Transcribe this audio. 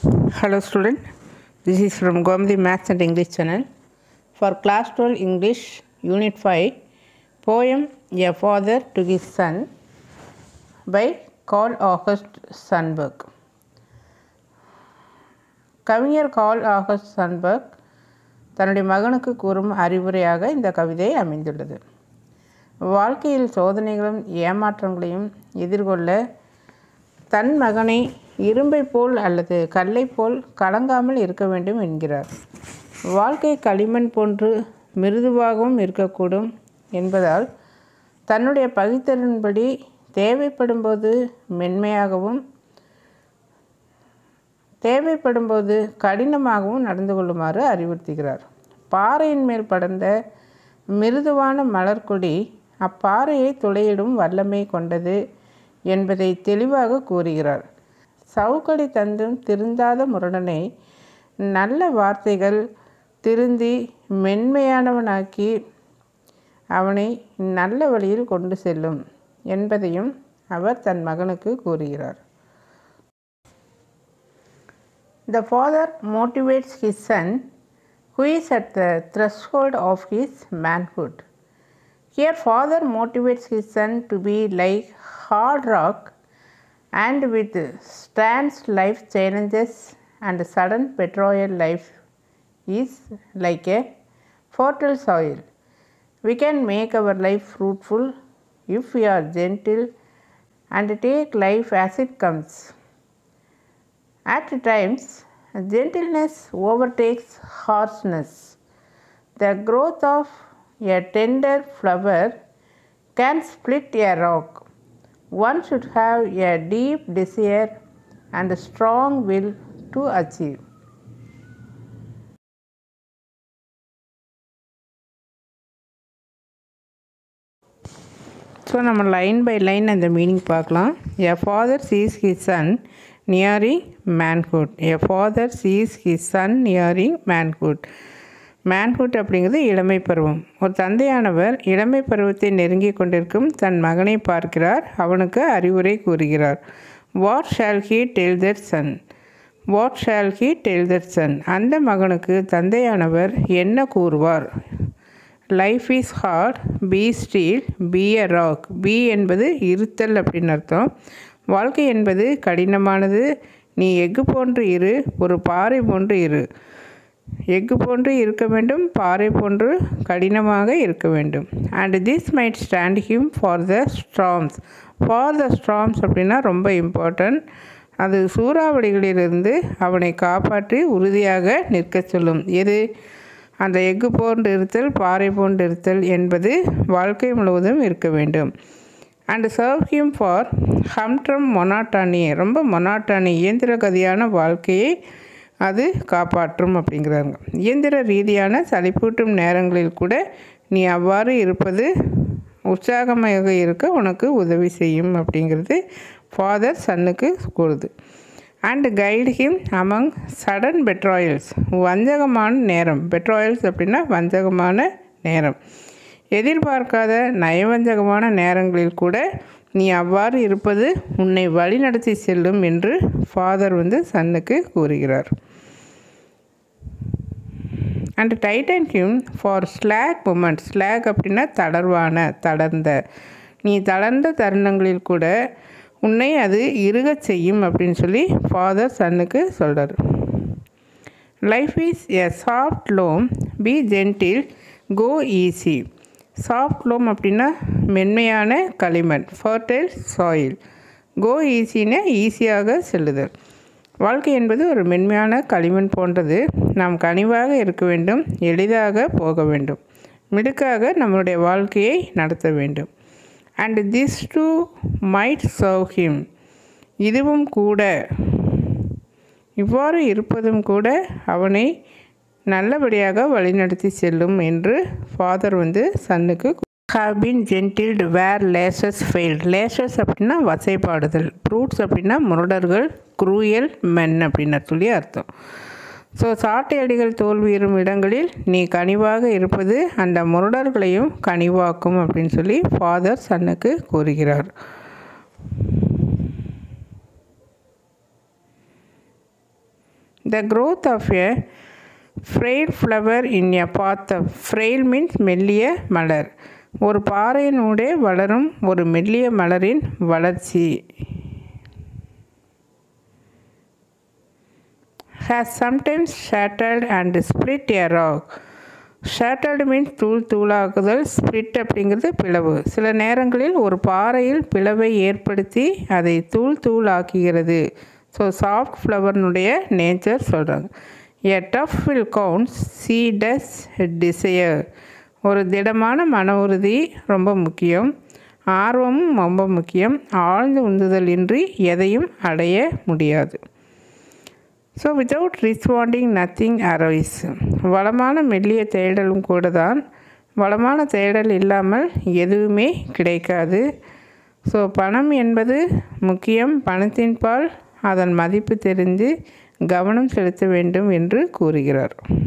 Hello student, this is from Gomdi Maths and English channel. For class 12 English Unit 5, poem A Father to His Son by Carl August Sandburg. கவிஞர் கால் August சன்பர்க் தன்னுடைய மகனுக்கு கூறும் அறிவுரையாக இந்த கவிதை அமைந்துள்ளது வாழ்க்கையில் சோதனைகளும் ஏமாற்றங்களையும் எதிர்கொள்ள தன் மகனை இரும்பை போல் அல்லது கல்லை போல் கலங்காமல் இருக்க வேண்டும் என்கிறார் வாழ்க்கை களிமண் போன்று மிருதுவாகவும் இருக்கக்கூடும் என்பதால் தன்னுடைய பகுத்தறின்படி தேவைப்படும்போது மென்மையாகவும் தேவைப்படும்போது கடினமாகவும் நடந்து கொள்ளுமாறு அறிவுறுத்துகிறார் பாறையின் மேல் படர்ந்த மிருதுவான மலர்கொடி அப்பாறையை துளையிடும் வல்லமை கொண்டது என்பதை தெளிவாக கூறுகிறார் சவுக்கடி தந்தும் திருந்தாத முரடனை நல்ல வார்த்தைகள் திருந்தி மென்மையானவனாக்கி அவனை நல்ல வழியில் கொண்டு செல்லும் என்பதையும் அவர் தன் மகனுக்கு கூறுகிறார் The father motivates his son who is at the threshold of his manhood. Here, father motivates his son to be like hard rock and with stands life challenges and sudden betrayal life is like a fertile soil. We can make our life fruitful if we are gentle and take life as it comes. At times, gentleness overtakes harshness. The growth of a tender flower can split a rock. One should have a deep desire and a strong will to achieve. So நம்ம line by line அந்த meaning பார்க்கலாம் a father sees his son nearing manhood a father sees his son nearing manhood manhood அப்படிங்கிறது இளமை பருவம் ஒரு தந்தையானவர் இளமை பருவத்தை நெருங்கி கொண்டிருக்கும் தன் மகனை பார்க்கிறார் அவனுக்கு அறிவுரை கூறுகிறார் what shall he tell that son what shall he tell that son அந்த மகனுக்கு தந்தையானவர் என்ன கூறுவார் life is hard be steel be a rock be என்பது இருத்தல் அப்படின்னு அர்த்தம் வாழ்க்கை என்பது கடினமானது நீ எஃகு போன்று இரு ஒரு பாறை போன்று இரு எஃகு போன்று இருக்க வேண்டும் பாறை போன்று கடினமாக இருக்க வேண்டும் and this might stand him for the storms for the storms அப்படின்னா ரொம்ப இம்பார்ட்டன்ட் அது சூறாவளிகளிலிருந்து அவனை காப்பாற்றி உறுதியாக நிற்க சொல்லும் எது அந்த எஃகு போன்று இருத்தல் பாறை போன்று இருத்தல் என்பது வாழ்க்கை முழுவதும் இருக்க வேண்டும் and serve him for humdrum monotony ரொம்ப மொனாட்டானி இயந்திர கதியான வாழ்க்கையை அது காப்பாற்றும் அப்படிங்கிறாங்க இயந்திர ரீதியான சளிப்பூட்டும் நேரங்களில் கூட நீ அவ்வாறு இருப்பது உற்சாகமாக இருக்க உனக்கு உதவி செய்யும் அப்படிங்கிறது ஃபாதர் சன்னுக்கு கூறுது and guide him among sudden betrayals வஞ்சகமான நேரம் பெட்ராயல்ஸ் அப்படின்னா வஞ்சகமான நேரம் எதிர்பார்க்காத நயவஞ்சகமான நேரங்களில் கூட நீ அவ்வாறு இருப்பது உன்னை வழிநடத்தி செல்லும் என்று ஃபாதர் வந்து சன்னுக்கு கூறுகிறார் and tighten him for slack moment slack அப்படின்னா தளர்வான தளர்ந்த நீ தளர்ந்த தருணங்களில் கூட உன்னை அது இருகச் செய்யும் அப்படின்னு சொல்லி ஃபாதர் சன்னுக்கு சொல்கிறார் life is a soft loam be gentle go easy soft loam அப்படின்னா மென்மையான களிமண் ஃபர்டைல் சாயில் கோ ஈஸின்னு ஈஸியாக செல்லுதல் வாழ்க்கை என்பது ஒரு மென்மையான களிமண் போன்றது நாம் கனிவாக இருக்க வேண்டும் எளிதாக போக வேண்டும் மிடுக்காக நம்மளுடைய வாழ்க்கையை நடத்த வேண்டும் and this too might serve him இதுவும் கூட இவ்வாறு இருப்பதும் கூட அவனை நல்லபடியாக வழிநடத்தி செல்லும் என்று ஃபாதர் வந்து சன்னுக்கு have been gentled where lashes failed lashes அப்படின்னா வசைப்பாடுதல் ப்ரூட்ஸ் அப்படின்னா முரடர்கள் குரூயல் மென் அப்படின்னு சொல்லி அர்த்தம் ஸோ சாட்டை அடிகள் தோல்வியுறும் இடங்களில் நீ கனிவாக இருப்பது அந்த முரடர்களையும் கனிவாக்கும் அப்படின்னு சொல்லி ஃபாதர் சன்னுக்கு கூறுகிறார் the growth of a frail flower in a path frail means மெல்லிய மலர் ஒரு பாறையினூடே வளரும் ஒரு மெல்லிய மலரின் வளர்ச்சி has sometimes shattered and split a rock. Shattered means தூள் தூளாக்குதல் ஸ்பிளிட் அப்படிங்கிறது பிளவு சில நேரங்களில் ஒரு பாறையில் பிளவை ஏற்படுத்தி அதை தூள் தூள் ஆக்குகிறது ஸோ சாஃப்ட் ஃப்ளவர்னுடைய நேச்சர் சொல்கிறாங்க a tough will counts so does desire ஒரு திடமான மன உறுதி ரொம்ப முக்கியம் ஆர்வமும் ரொம்ப முக்கியம் ஆழ்ந்த உந்துதல் இன்றி எதையும் அடைய முடியாது so without responding nothing arise வளமான மெல்லிய தேடலும் கூட தான் வளமான தேடல் இல்லாமல் எதுவுமே கிடைக்காது ஸோ பணம் என்பது முக்கியம் பணத்தின் பால் அதன் மதிப்பு தெரிந்து கவனம் செலுத்த வேண்டும் என்று கூறுகிறார்